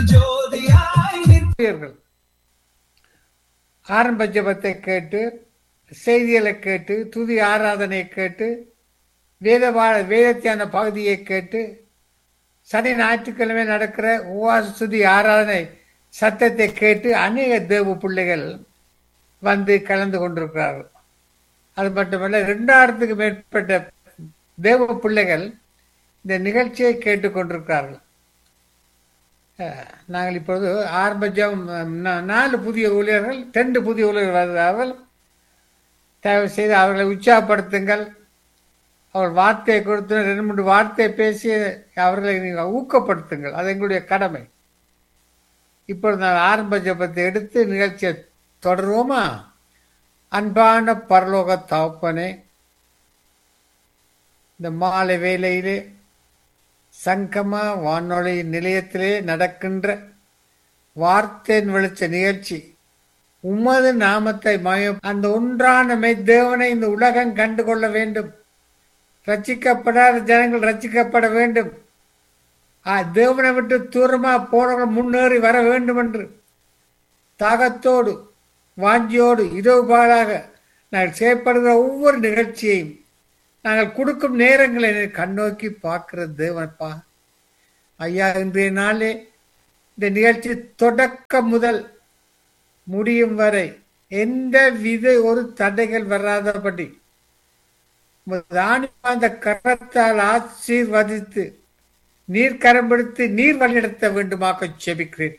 ஊழியர்கள் ஆரம்ப ஜெபத்தை கேட்டு செய்திகளை கேட்டு துதி ஆராதனை கேட்டு வேத வா- வேதத்தியான பகுதியை கேட்டு சனி ஞாயிற்றுக்கிழமை நடக்கிற உவாச துதி ஆராதனை சத்தத்தை கேட்டு அநேக தேவ பிள்ளைகள் வந்து கலந்து கொண்டிருக்கிறார்கள் அது மட்டுமல்ல ரெண்டாயிரத்துக்கு மேற்பட்ட தேவ பிள்ளைகள் இந்த நிகழ்ச்சியை கேட்டுக்கொண்டிருக்கிறார்கள் அஹ், நாங்கள் இப்பொழுது ஆரம்ப ஜெபம் நா- நாலு புதிய ஊழியர்கள் ரெண்டு புதிய ஊழியர்கள் வருகிறார்கள் தயவு செய்து அவர்களை உற்சாகப்படுத்துங்கள் அவர் வார்த்தையை கொடுத்து ரெண்டு மூன்று வார்த்தை பேசி அவர்களை நீங்கள் ஊக்கப்படுத்துங்கள் அது எங்களுடைய கடமை இப்பொழுது நான் ஆரம்ப ஜெபத்தை எடுத்து நிகழ்ச்சியை தொடருவோமா அன்பான பரலோக தகப்பனே இந்த மாலை வேளையிலே சங்கமா வானொலி நிலையத்திலே நடக்கின்ற வார்த்தையின் வெளிச்ச நிகழ்ச்சி உமது நாமத்தை மயம் அந்த ஒன்றான மெய்தேவனை இந்த உலகம் கண்டு கொள்ள வேண்டும் ரட்சிக்கப்படாத ஜனங்கள் ரட்சிக்கப்பட வேண்டும் ஆ, தேவனை விட்டு தூரமா போனவர்கள் முன்னேறி வர வேண்டும் என்று தாகத்தோடு வாஞ்சியோடு இரவுபாலாக நாங்கள் செயற்படுகிற ஒவ்வொரு நிகழ்ச்சியையும் நாங்கள் கொடுக்கும் நேரங்களை நீ கண்ணோக்கி பார்க்கிற தேவனப்பா ஐயா இன்றைய நாளே இந்த நிகழ்ச்சி தொடக்கம் முதல் முடியும் வரை எந்த வித ஒரு தடைகள் வராதபடி அந்த கரத்தால் ஆசீர்வதித்து நீர் கரம்பெடுத்து நீர் வழிநடத்த வேண்டுமாக செபிக்கிறேன்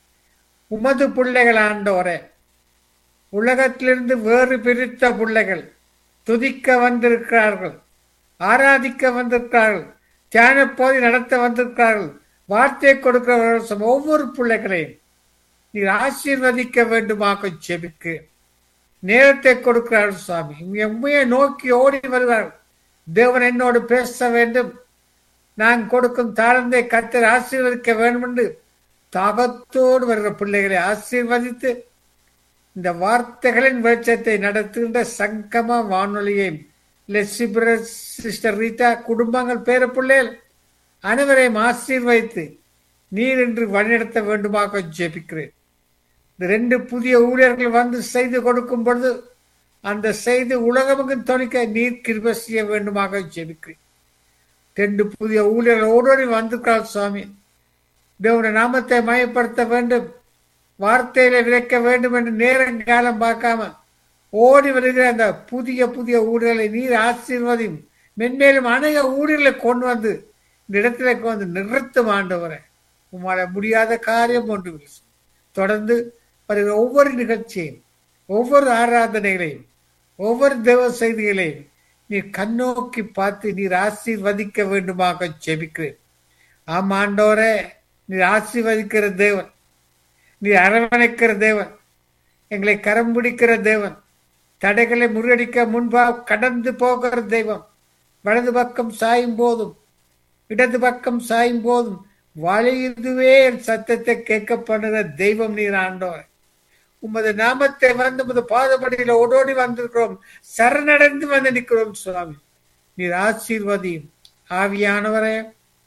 உமது பிள்ளைகள் ஆண்டோரே உலகத்திலிருந்து வேறு பிரித்த பிள்ளைகள் துதிக்க வந்திருக்கிறார்கள் ஆராதிக்க வந்திருக்கிறார்கள் தியான போதை நடத்த வந்திருக்கிறார்கள் வார்த்தை கொடுக்கிறவர்கள் சம ஒவ்வொரு பிள்ளைகளையும் நீர் ஆசீர்வதிக்க வேண்டுமாக செபிக்கு நேரத்தை கொடுக்கிறார்கள் சுவாமி எம்மையை நோக்கி ஓடி வருவார்கள் தேவன் என்னோடு பேச வேண்டும் நான் கொடுக்கும் தாழ்ந்தை கத்தர் ஆசீர்வதிக்க வேண்டும் என்று தாகத்தோடு வருகிற பிள்ளைகளை ஆசீர்வதித்து இந்த வார்த்தைகளின் வெளிச்சத்தை நடத்துகின்ற சங்கம வானொலியை லெசிபிரஸ் சிஸ்டர் ரீட்டா குடும்பங்கள் பேர பிள்ளைகள் அனைவரையும் ஆசீர்வதித்து நீர் என்று வழிநடத்த வேண்டுமாக ஜெபிக்கிறேன் இந்த ரெண்டு புதிய ஊழியர்கள் வந்து செய்து கொடுக்கும் பொழுது அந்த செய்தி உலகமுக்கும் தொலைக்க நீர் கிருப செய்ய வேண்டுமாக ஜெபிக்கிறேன் ரெண்டு புதிய ஊழியர்கள் ஓடோடி வந்திருக்கிறார் சுவாமி தேவனுடைய நாமத்தை மயப்படுத்த வேண்டும் வார்த்தையில விதைக்க வேண்டும் என்று நேரம் காலம் பார்க்காம ஓடி வருகிற அந்த புதிய புதிய ஊழலை நீர் ஆசீர்வதியும் மென்மேலும் அநேக ஊழியர்களை கொண்டு வந்து இந்த இடத்துல வந்து நிறுத்தும் ஆண்டவரை உம்மால முடியாத காரியம் ஒன்று இல்லை. தொடர்ந்து வருகிற ஒவ்வொரு நிகழ்ச்சியையும் ஒவ்வொரு ஆராதனைகளையும் ஒவ்வொரு தேவ செய்திகளையும் நீர் கண்ணோக்கி பார்த்து நீர் ஆசீர்வதிக்க வேண்டுமாக ஜெபிக்கிறேன் ஆமா ஆண்டவரே நீர் ஆசீர்வதிக்கிற தேவன் நீ அரவணைக்கிற தேவன் எங்களை கரம் பிடிக்கிற தேவன் தடைகளை முறியடிக்க முன்பாக கடந்து போகிற தெய்வம் வலது பக்கம் சாயும் போதும் இடது பக்கம் சாயும் போதும் வழியுதுவே என் சத்தத்தை கேட்கப்படுகிற தெய்வம் நீர் ஆண்டவர் உமது நாமத்தை வந்து உமது பாதப்படியில ஓடோடி வந்திருக்கிறோம் சரணடைந்து வந்து நிற்கிறோம் சுவாமி நீர் ஆசீர்வதியும் ஆவியானவரே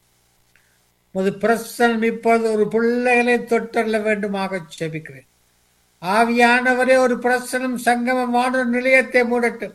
உமது பிரசனம் இப்போது ஒரு பிள்ளைகளை தொட்டல்ல வேண்டுமாக ஜெபிக்கிறேன் ஆவியானவரே ஒரு பிரசனம் சங்கமமான நிலையத்தை மூடட்டும்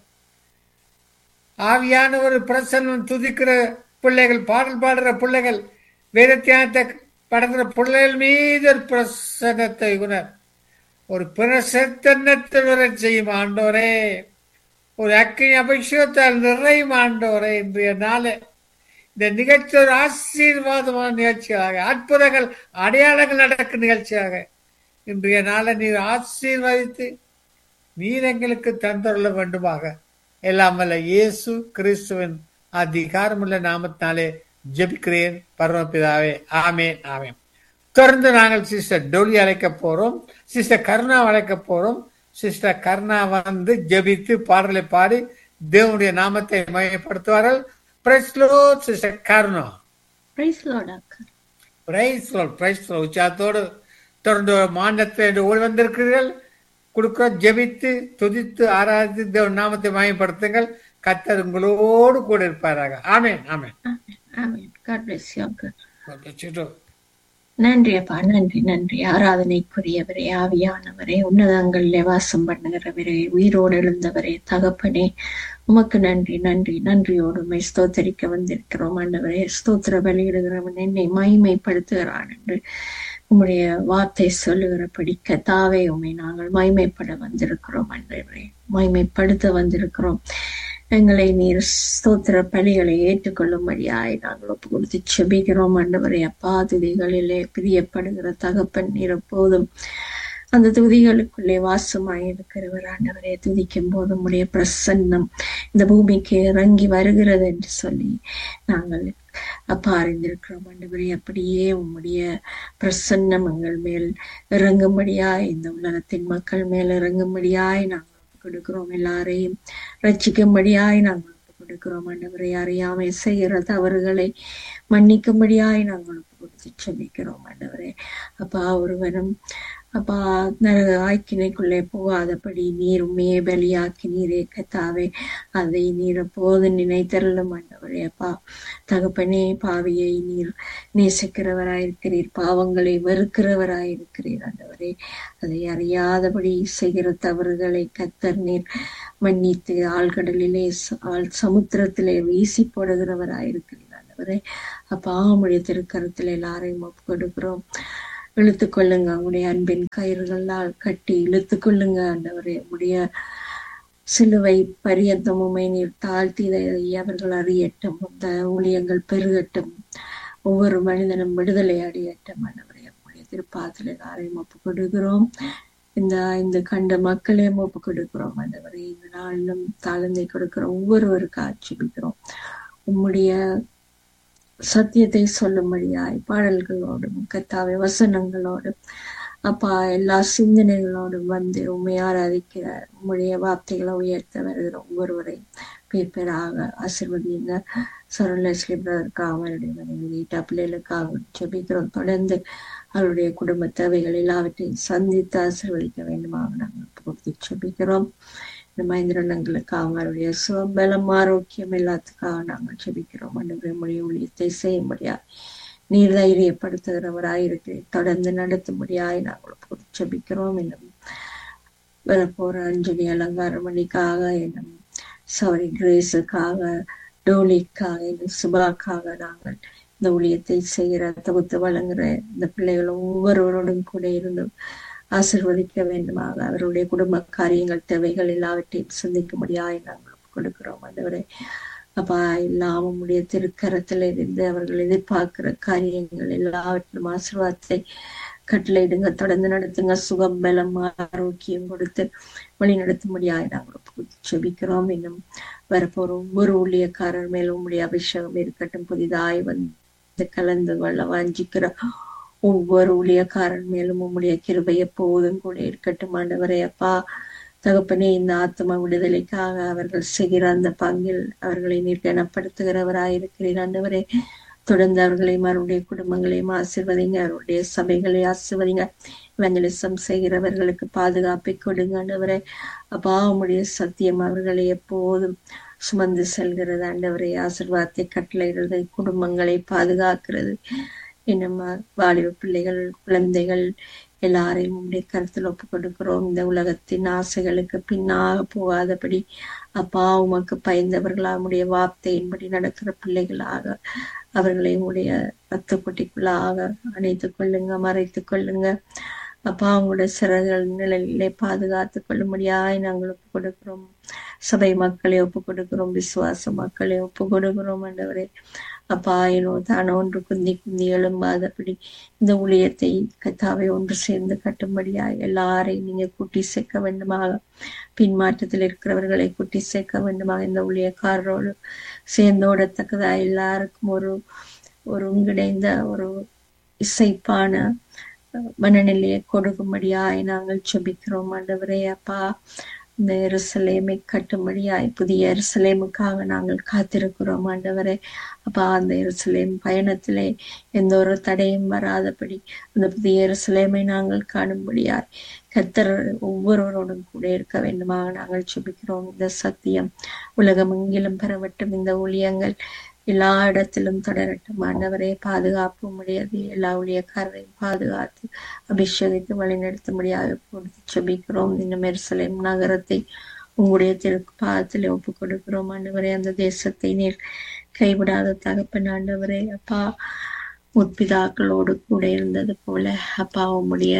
ஆவியானவர் பிரசனம் துதிக்கிற பிள்ளைகள் பாடல் பாடுற பிள்ளைகள் வேதத்தியானத்தை படுகிற பிள்ளைகள் மீது ஒரு பிரசனத்தை உணர் ஒரு பிரசத்தனத்தை வர செய்யும் ஆண்டோரே ஒரு அக்கினி அபிஷேகத்தால் நிறையும் ஆண்டோரே இன்றைய நாளே இந்த நிகழ்ச்சி ஒரு ஆசீர்வாதமான நிகழ்ச்சியாக அற்புதங்கள் அடையாளங்கள் நடக்கும் நிகழ்ச்சியாக இன்றைய நாளை நீர் ஆசீர்வதித்து நீர் எங்களுக்கு தந்தருள வேண்டுமாக எல்லாம் வல்ல இயேசு கிறிஸ்துவின் அதிகாரமுள்ள நாமத்தினாலே ஜெபிக்கிறேன் பரமபிதாவே ஆமேன் ஆமேன் தொடர்ந்து நாங்கள் சிஸ்டர் டோலி அழைக்க போறோம் சிஸ்டர் கருணா அழைக்க போறோம் சிஸ்டர் கருணா வந்து ஜெபித்து பாடலை பாடி தேவனுடைய நாமத்தை மையப்படுத்துவார்கள் பிரைஸ்லோ சிஸ்டர் கருணா பிரைஸ் லார்ட் அக்கா பிரைஸ் பிரைஸ் உச்சாத்தோடு தொடர்ந்து மாநிலத்தை ஓடி வந்திருக்கிறீர்கள் கொடுக்க ஜெபித்து துதித்து ஆராதித்து தேவன் நாமத்தை மயப்படுத்துங்கள் கத்தர் உங்களோடு கூட இருப்பாராக ஆமேன் ஆமேன் ஆமென் ஆமென் காட் பிளஸ் யூ அக்கா வச்சுட்டோம் நன்றி அப்பா நன்றி நன்றி ஆராதனைக்குரியவரே ஆவியானவரே உன்னதங்களிலே வாசம் பண்ணுகிறவரே உயிரோடு எழுந்தவரே தகப்பனே உமக்கு நன்றி நன்றி நன்றியோடு உம்மை ஸ்தோத்தரிக்க வந்திருக்கிறோம் ஆண்டவரே ஸ்தோத்திர பலியிடுகிறவன் என்னை மகிமைப்படுத்துகிறான் என்று உம்முடைய வார்த்தை சொல்லுகிறபடி கத்தாவே உம்மை நாங்கள் மகிமைப்பட வந்திருக்கிறோம் ஆண்டவரே மகிமைப்படுத்த வந்திருக்கிறோம் எங்களை நீர் ஸ்தோத்திர பலிகளை ஏற்றுக்கொள்ளும்படியாய் நாங்கள் ஒப்பு கொடுத்து செபிக்கிறோம் ஆண்டவரே அப்பா துதிகளிலே பிரியப்படுகிற தகப்பன் நீர் எப்போதும் அந்த துதிகளுக்குள்ளே வாசமாய் இருக்கிறவர் ஆண்டவரே துதிக்கும் போது உடைய பிரசன்னம் இந்த பூமிக்கு இறங்கி வருகிறது என்று சொல்லி நாங்கள் அப்பா அறிந்திருக்கிறோம் ஆண்டவரே அப்படியே உம்முடைய பிரசன்னம் எங்கள் மேல் இறங்கும்படியாய் இந்த உலகத்தின் மக்கள் மேல் இறங்கும்படியாய் நாங்கள் கொடுக்கிறோம் எல்லாரையும் ரட்சிக்கும்படியாய் நாங்கள் கொடுக்கிறோம் ஆண்டவரை அறியாமை செய்கிற தவறுகளை மன்னிக்கும்படியாய் நாங்கள் கொடுத்து செபிக்கிறோம் ஆண்டவரே அப்பா ஒருவனும் அப்பா நரக ஆக்கினைக்குள்ளே போகாதபடி நீர் உண்மையை பலியாக்கி நீரே கத்தாவே அதை நீர் அப்போது நினைத்தரலும் ஆண்டவரே அப்பா தகப்பனே பாவியை நீர் நேசிக்கிறவராயிருக்கிறீர் பாவங்களை வெறுக்கிறவராயிருக்கிறீர் ஆண்டவரே அதை அறியாதபடி செய்கிற தவறுகளை கத்தர் நீர் மன்னித்து ஆழ்கடலிலே ஆள் சமுத்திரத்திலே வீசி போடுகிறவராயிருக்கிறீர் ஆண்டவரே அப்பா உடைய திருக்கரத்தில் எல்லாரையும் ஒப்பு கொடுக்கிறோம் இழுத்து கொள்ளுங்க உங்களுடைய அன்பின் கயிறுகளால் கட்டி இழுத்து கொள்ளுங்க ஆண்டவரே உடைய சிலுவை பரியந்தமுமை நீர் தாழ்த்தி அவர்கள் அறியட்டும் அந்த ஊழியங்கள் பெருகட்டும் ஒவ்வொரு மனிதனும் விடுதலை அடையட்டும் ஆண்டவரே உடைய திருப்பாத்தில் எல்லாரையும் ஒப்பு கொடுக்கிறோம் இந்த இந்த கண்ட மக்களையும் ஒப்பு கொடுக்கிறோம் ஆண்டவரே இந்த நாளிலும் தாழ்ந்தை கொடுக்கிறோம் ஒவ்வொருவருக்கு ஆட்சிபிக்கிறோம் உம்முடைய சத்தியத்தை சொல்லும்படியாய் பாடல்களோடும் கத்தாவை வசனங்களோடும் அப்பா எல்லா சிந்தனைகளோடும் வந்து உண்மை ஆராதிக்கிற உம்முடைய வார்த்தைகளை உயர்த்த வருகிற ஒவ்வொருவரையும் பேர் பேராக ஆசிர்வதிங்க சரலஸ்லி பிரதருக்காக அவருடைய மனைவி பிள்ளைகளுக்காக ஜெபிக்கிறோம் தொடர்ந்து அவருடைய குடும்ப தேவைகள் எல்லாவற்றையும் சந்தித்து ஆசிர்வதிக்க வேண்டுமாக நாங்கள் கொடுத்து ஜெபிக்கிறோம் இந்த மகேந்திரனங்களுக்காக அவருடைய சுபலம் ஆரோக்கியம் எல்லாத்துக்காக நாங்கள் ஜெபிக்கிறோம் அன்றைய மொழி ஊழியத்தை செய்யும்படியா நீர் தைரியப்படுத்துகிறவராயிருக்கிறேன் தொடர்ந்து நடத்தும்படியாய் நாங்கள் ஜெபிக்கிறோம் என்னும் வரப்போற அஞ்சலி அலங்கார மணிக்காக என்னும் சௌரி கிரேஸுக்காக டோலிக்காக என்னும் சுபாக்காக நாங்கள் இந்த ஊழியத்தை செய்கிற தொகுத்து வழங்குற இந்த பிள்ளைகள் ஒவ்வொருவரோடும் கூட இருந்தும் ஆசிர்வதிக்க வேண்டுமாக அவருடைய குடும்ப காரியங்கள் தேவைகள் எல்லாவற்றையும் சிந்திக்கும்படியாய் நாங்கள் கொடுக்கிறோம் ஆண்டவரே அப்பா எல்லாம் உடைய திருக்கரத்துல இருந்து அவர்கள் எதிர்பார்க்கிற காரியங்கள் எல்லாவற்றிலும் ஆசீர்வாதத்தை கட்டளையிடுங்க தொடர்ந்து நடத்துங்க சுகம் பலம் ஆரோக்கியம் கொடுத்து வழி நடத்தும்படியாய் நாங்கள் செபிக்கிறோம் இன்னும் வரப்போற ஒவ்வொரு ஊழியக்காரர் மேலும் உங்களுடைய அபிஷேகம் இருக்கட்டும் புதிதாய் வந்து கலந்து கொள்ள வாஞ்சிக்கிற ஒவ்வொரு ஊழியக்காரன் மேலும் உம்முடைய கிருபை எப்போதும் கூட இருக்கட்டும் ஆண்டவரே அப்பா தகப்பனே இந்த ஆத்ம விடுதலைக்காக அவர்கள் செய்கிற அந்த பங்கில் அவர்களை நீர் கனப்படுத்துகிறவராயிருக்கிறீர் ஆண்டவரே தொடர்ந்து அவர்களையும் அவருடைய குடும்பங்களையும் ஆசிர்வதிங்க அவருடைய சபைகளை ஆசிர்வதிங்க இவஞ்சலிசம் செய்கிறவர்களுக்கு பாதுகாப்பை கொடுங்க ஆண்டவரே அப்பா உம்முடைய சத்தியம் அவர்களை எப்போதும் சுமந்து செல்கிறது ஆண்டவரை ஆசிர்வாதத்தை கட்டளையிடுறது குடும்பங்களை பாதுகாக்கிறது இன்னும் வாலிப பிள்ளைகள் குழந்தைகள் எல்லாரையும் உடைய கருத்தில் ஒப்பு கொடுக்கிறோம் இந்த உலகத்தின் ஆசைகளுக்கு பின்னாக போகாதபடி அப்பா உமக்கு பயந்தவர்களா உடைய வார்த்தையின்படி நடக்கிற பிள்ளைகளாக அவர்களை உடைய ரத்த கொட்டிக்குள்ளாக அணைத்துக் கொள்ளுங்க மறைத்துக் கொள்ளுங்க அப்பா அவங்களுடைய சிறகுகள் நிலையிலே பாதுகாத்து கொள்ளும்படியாய் நாங்கள் ஒப்பு கொடுக்கிறோம் சபை மக்களை ஒப்பு கொடுக்கிறோம் விசுவாச மக்களை ஒப்பு கொடுக்கிறோம் ஆண்டவரே அப்பா என்னோ தானோ ஒன்று குந்தி குந்தி எழும்பாதபடி இந்த ஊழியத்தை கத்தாவை ஒன்று சேர்ந்து கட்டும்படியா எல்லாரையும் நீங்க கூட்டி சேர்க்க வேண்டுமாக பின்மாற்றத்தில் இருக்கிறவர்களை கூட்டி சேர்க்க வேண்டுமாக இந்த ஊழியக்காரரோடு சேர்ந்தோடத்தக்கதா எல்லாருக்கும் ஒரு ஒரு ஒருங்கிணைந்த ஒரு இசைப்பான மனநிலையை கொடுக்கும்படியாய் நாங்கள் செபிக்கிறோம் ஆண்டவரே அப்பா இந்த எருசலேமை கட்டும்படியாய் புதிய எருசலேமுக்காக நாங்கள் காத்திருக்கிறோம் ஆண்டவரே அப்பா அந்த எருசலேம் பயணத்திலே எந்த ஒரு தடையும் வராதபடி அந்த புதிய எருசலேமை நாங்கள் காணும்படியாய் கத்தர் ஒவ்வொருவரோடும் கூட இருக்க வேண்டுமாக நாங்கள் சுபிக்கிறோம் இந்த சத்தியம் உலகம் எங்கிலும் பெறவட்டும் இந்த ஊழியங்கள் எல்லா இடத்திலும் தொடரட்டும் ஆண்டவரே பாதுகாப்பு முடியாது எல்லா ஊழியக்காரரையும் பாதுகாத்து அபிஷேகித்து வழிநடத்தும்படியாக கொடுத்து செபிக்கிறோம் இன்னும் எருசலேம் நகரத்தை உங்களுடைய திருப்பாதத்தில் ஒப்பு கொடுக்கிறோம் ஆண்டவரே அந்த தேசத்தை நீர் கைவிடாத தகப்பன் ஆண்டவரே அப்பா முற்பிதாக்களோடு கூட இருந்தது போல அப்பா உம்முடைய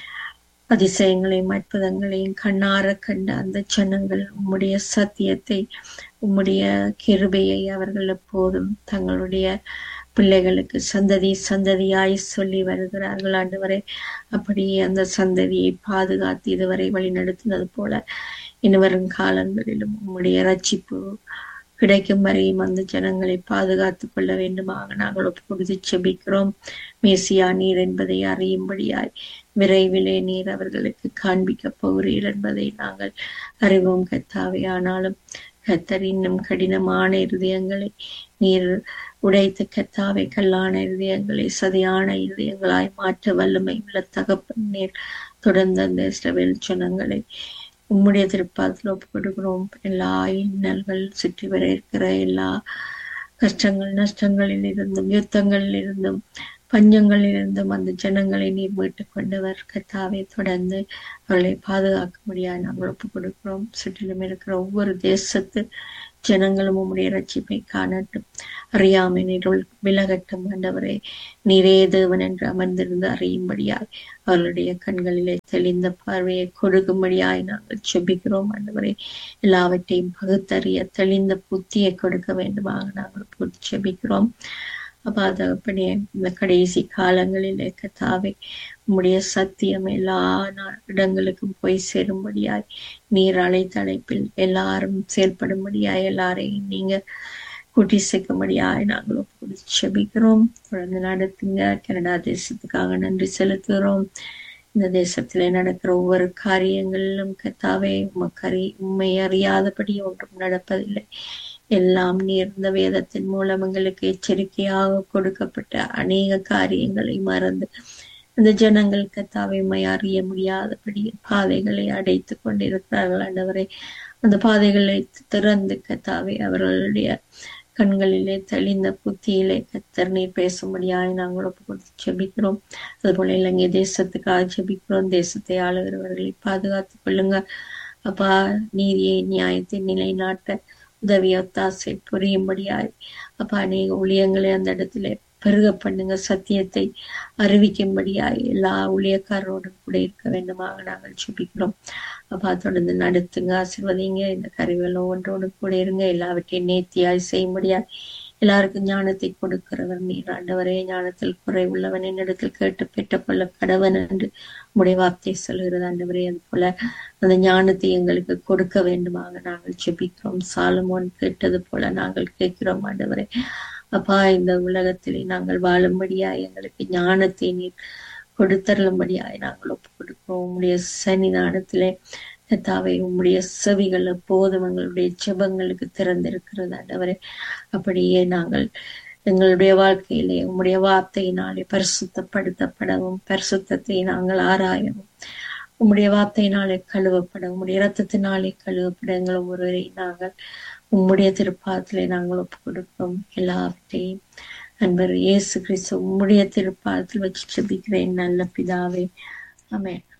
அதிசயங்களையும் அற்புதங்களையும் கண்ணார கண்ட அந்த ஜனங்கள் உம்முடைய சத்தியத்தை உம்முடைய கிருபையை அவர்கள் எப்போதும் தங்களுடைய பிள்ளைகளுக்கு சந்ததி சந்ததியாய் சொல்லி வருகிறார்கள் ஆண்டவரை அப்படியே அந்த சந்ததியை பாதுகாத்து இதுவரை வழி நடத்தினது போல இனி வரும் காலங்களிலும் உம்முடைய ரட்சிப்பு கிடைக்கும் வரையும் அந்த ஜனங்களை பாதுகாத்துக் கொள்ள வேண்டுமாக நாங்கள் ஒப்புக்கொடுத்து செபிக்கிறோம் மேசியா நீர் என்பதை அறியும்படியாய் விரைவிலே நீர் அவர்களுக்கு காண்பிக்க போகிறீர் என்பதை நாங்கள் அறிவோம் கத்தாவே ஆனாலும் கத்தர் இன்னும் கடினமான இருதயங்களை நீர் உடைத்த கத்தாவை கல்லான இருதயங்களை சதியான இருதயங்களாய் மாற்ற வல்லமை உள்ள தகப்பன் நீர் தொடர்ந்து அந்த இஸ்ரவேல் ஜனங்களை உம்முடைய திருப்பாதத்தில் ஒப்பு கொடுக்கிறோம் எல்லா இன்னல்கள் சுற்றி வர இருக்கிற எல்லா கஷ்டங்கள் நஷ்டங்களில் இருந்தும் யுத்தங்களில் இருந்தும் பஞ்சங்களில் இருந்தும் அந்த ஜனங்களை நீர் மீட்டுக் கொண்டவர் கத்தாவை தொடர்ந்து அவர்களை பாதுகாக்க முடியாது நாங்கள் ஒப்பு கொடுக்கிறோம் சுற்றிலும் இருக்கிற ஒவ்வொரு தேசத்து ஜனங்களும் உம்முடைய ரட்சிப்பை காணட்டும் அறியாமை நீருள் விலகட்டும் ஆண்டவரே நீரே தேவன் என்று அமர்ந்திருந்து அறியும்படியாய் அவர்களுடைய கண்களிலே தெளிந்த பார்வையை கொடுக்கும்படியாய் நாங்கள் செபிக்கிறோம் ஆண்டவரே எல்லாவற்றையும் பகுத்தறிய தெளிந்த புத்தியை கொடுக்க வேண்டுமாக நாங்கள் செபிக்கிறோம் அப்பா தகப்பனே இந்த கடைசி காலங்களிலே கத்தாவே உம்முடைய சத்தியம் எல்லா இடங்களுக்கும் போய் சேரும்படியாய் நீர் அழைத்தழைப்பில் எல்லாரும் செயல்படும்படியாய் எல்லாரையும் நீங்க கூட்டி சேர்க்கும்படியாய் நாங்கள் ஒப்பு செபிக்கிறோம் தொடர்ந்து நடத்துங்க கனடா தேசத்துக்காக நன்றி செலுத்துகிறோம் இந்த தேசத்திலே நடக்கிற ஒவ்வொரு காரியங்களிலும் கத்தாவே உமக்கறி உண்மை அறியாதபடி ஒன்றும் நடப்பதில்லை எல்லாம் நீர்ந்த வேதத்தின் மூலம் எங்களுக்கு எச்சரிக்கையாக கொடுக்கப்பட்ட அநேக காரியங்களை மறந்து அந்த ஜனங்கள் கத்தாவை அறிய முடியாதபடி பாதைகளை அடைத்து கொண்டிருக்கிறார்கள் ஆண்டவரை அந்த பாதைகளை திறந்து கத்தாவை அவர்களுடைய கண்களிலே தெளிந்த புத்தியிலே கத்தர் நீர் பேசும்படியாய் நாங்கள் ஒப்பு கொடுத்து செபிக்கிறோம் அதுபோல இலங்கை தேசத்துக்காக செபிக்கிறோம் தேசத்தை ஆளுகிறவர்களை பாதுகாத்துக் கொள்ளுங்க அப்பா நீதியை நியாயத்தை நிலைநாட்ட உதவி ஒத்தாசை புரியும்படியாய் அப்பா அநேக ஊழியங்களை அந்த இடத்துல பெருக பண்ணுங்க சத்தியத்தை அறிவிக்கும்படியாய் எல்லா ஊழியக்காரரோடும் கூட இருக்க வேண்டுமாக நாங்கள் சுபிக்கிறோம் அப்பா தொடர்ந்து நடத்துங்க ஆசிர்வதிங்க இந்த கருவிகள் ஒவ்வொன்றோடு கூட இருங்க எல்லாவற்றையும் நேர்த்தியாய் செய்யும்படியாய் எல்லாருக்கும் ஞானத்தை கொடுக்கிறவர் நீர் ஆண்டவரே ஞானத்தில் குறைவுள்ளவன் என்னிடத்தில் கேட்டு பெற்றுக்கொள்ள கடவன் என்று உடைய வார்த்தை சொல்கிறது ஆண்டவரே அது போல அந்த ஞானத்தை எங்களுக்கு கொடுக்க வேண்டுமாக நாங்கள் செபிக்கிறோம் சாலமோன் கேட்டது போல நாங்கள் கேட்கிறோம் ஆண்டவரே அப்பா இந்த உலகத்திலே நாங்கள் வாழும்படியாய் எங்களுக்கு ஞானத்தை நீர் கொடுத்தருளும்படியாய் நாங்கள் ஒப்பு கொடுக்கிறோம் உங்களுடைய சன்னிதானத்திலே கத்தாவை உம்முடைய செவிகள் எப்போதும் எங்களுடைய ஜெபங்களுக்கு திறந்திருக்கிறது ஆண்டவரே அப்படியே நாங்கள் எங்களுடைய வாழ்க்கையிலே உம்முடைய வார்த்தையினாலே பரிசுத்தப்படுத்தப்படவும் பரிசுத்தத்தை நாங்கள் ஆராயவும் உம்முடைய வார்த்தையினாலே கழுவப்பட உம்முடைய ரத்தத்தினாலே கழுவப்பட எங்கள் ஒருவரை நாங்கள் உம்முடைய திருப்பாதத்திலே நாங்கள் ஒப்பு கொடுக்கிறோம் எல்லாவற்றையும் அன்பர் இயேசு கிறிஸ்து உம்முடைய திருப்பாதத்தில் வச்சு செபிக்கிறேன் நல்ல பிதாவே ஆமென்